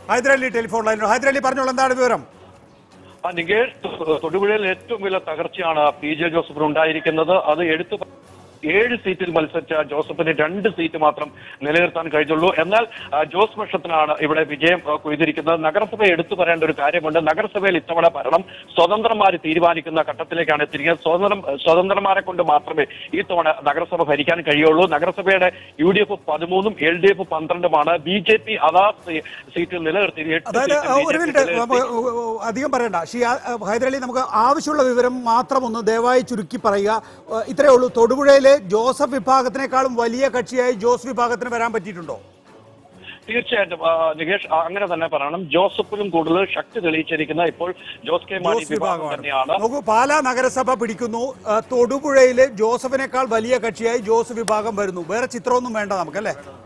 Hyderali telephone ലൈനിൽ ഹൈദരലി പറഞ്ഞോളൂ എന്താണ് വിവരം ആ നികേഷ് തൊ- തൊടുപുഴയിൽ ഏറ്റവും വലിയ തകർച്ചയാണ് പി ജെ ജോസഫിന് ഉണ്ടായിരിക്കുന്നത് അത് എടുത്തു പ- ഏഴ് സീറ്റിൽ മത്സരിച്ച ജോസഫിന് രണ്ട് സീറ്റ് മാത്രം നിലനിർത്താൻ കഴിഞ്ഞുള്ളൂ എന്നാൽ ആ, ജോസ് പക്ഷത്തിനാണ് ഇവിടെ വിജയം ആ, കൊയ്തിരിക്കുന്നത് നഗരസഭ എടുത്തു പറയേണ്ട ഒരു കാര്യമുണ്ട് നഗരസഭയിൽ ഇത്തവണ ഭരണം സ്വതന്ത്രന്മാർ തീരുമാനിക്കുന്ന ഘട്ടത്തിലേക്കാണ് എത്തിയിരിക്കുന്നത് സ്വതന്ത്രം സ്വതന്ത്രന്മാരെ കൊണ്ട് മാത്രമേ ഈ തവണ നഗരസഭ ഭരിക്കാൻ കഴിയുള്ളൂ നഗരസഭയുടെ യു ഡി എഫ് പതിമൂന്നും എൽ ഡി എഫ് പന്ത്രണ്ടുമാണ് ബി ജെ പി അതാ സീ- സീറ്റിൽ നിലനിർത്തി എട്ട് അതായത് സീറ്റ് ഒരു BJP മിനിറ്റ് നിലനിർത്തി. നമുക്ക് അധികം പറയണ്ട ഷി ഹൈദരലി നമുക്ക് ആവശ്യമുള്ള വിവരം മാത്രം ഒന്ന് ദയവായി ചുരുക്കി പറയുക ഏഹ് ഇത്രയേ ഉള്ളൂ തൊടുപുഴയിലെ ജോസഫ് വിഭാഗത്തിനേക്കാളും വലിയ കക്ഷിയായി ജോസ് വിഭാഗത്തിന് വരാൻ പറ്റിയിട്ടുണ്ടോ തീർച്ചയായിട്ടും ആ, നികേഷ് ആ, അങ്ങനെ തന്നെ പറയണം ജോസഫിലും കൂടുതൽ ശക്തി തെളിയിച്ചിരിക്കുന്ന ഇപ്പോൾ ജോസ് കെ മാണി ജോസ് വിഭാഗം വിഭാഗമാണ് തന്നെയാണ് നോക്കൂ പാലാ നഗരസഭ പിടിക്കുന്നു ഏഹ് തൊടുപുഴയിലെ ജോസഫിനേക്കാൾ വലിയ കക്ഷിയായി ജോസ് വിഭാഗം വരുന്നു വേറെ ചിത്രമൊന്നും വേണ്ട നമുക്കല്ലേ